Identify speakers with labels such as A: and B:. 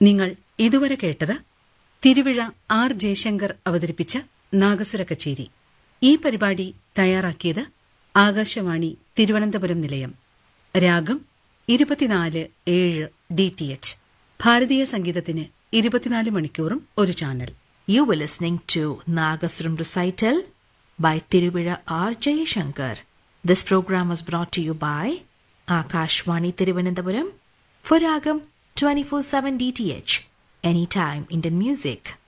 A: നിങ്ങൾ ഇതുവരെ കേട്ടത് തിരുവിഴ ആർ ജയശങ്കർ അവതരിപ്പിച്ച നാഗസുര കച്ചേരി ഈ പരിപാടി തയ്യാറാക്കിയത് ആകാശവാണി തിരുവനന്തപുരം നിലയം രാഗം ഇരുപത്തിനാല് ഏഴ് ഡി ടി എച്ച് ഭാരതീയ സംഗീതത്തിന് ഇരുപത്തിനാല് മണിക്കൂറും ഒരു channel
B: You were listening to Nagasuram recital by Tiruvira R. Jayashankar. This program was brought to you by Akashwani Tiruvananthapuram for Ragam 24-7 DTH. Anytime Indian music.